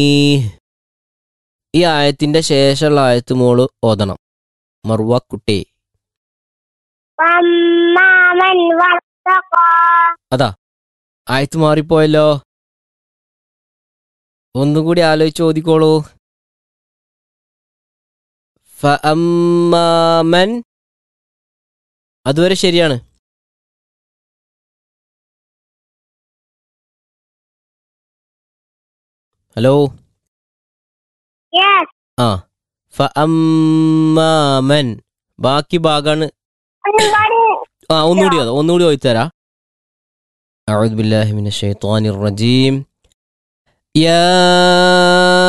ഈ ആയത്തിന്റെ ശേഷമുള്ള ആയത്ത് മോള് ഓതണം മറുവ കുട്ടി وأما من واتقى അതാ ആയത്ത് മാറിപ്പോയല്ലോ ഒന്നും കൂടി ആലോചിച്ച് ഓതിക്കോളൂ ഫഅമ്മാമൻ അതുവരെ ശരിയാണ് ഹലോ Yes ആ ഫഅമ്മാമൻ ബാക്കി ഭാഗമാണ് ഒന്നുകൂടി ആ ഒന്നുകൂടി അതാ ഒന്നുകൂടി ഓയിത്തരാ أعوذ بالله من الشيطان الرجيم يا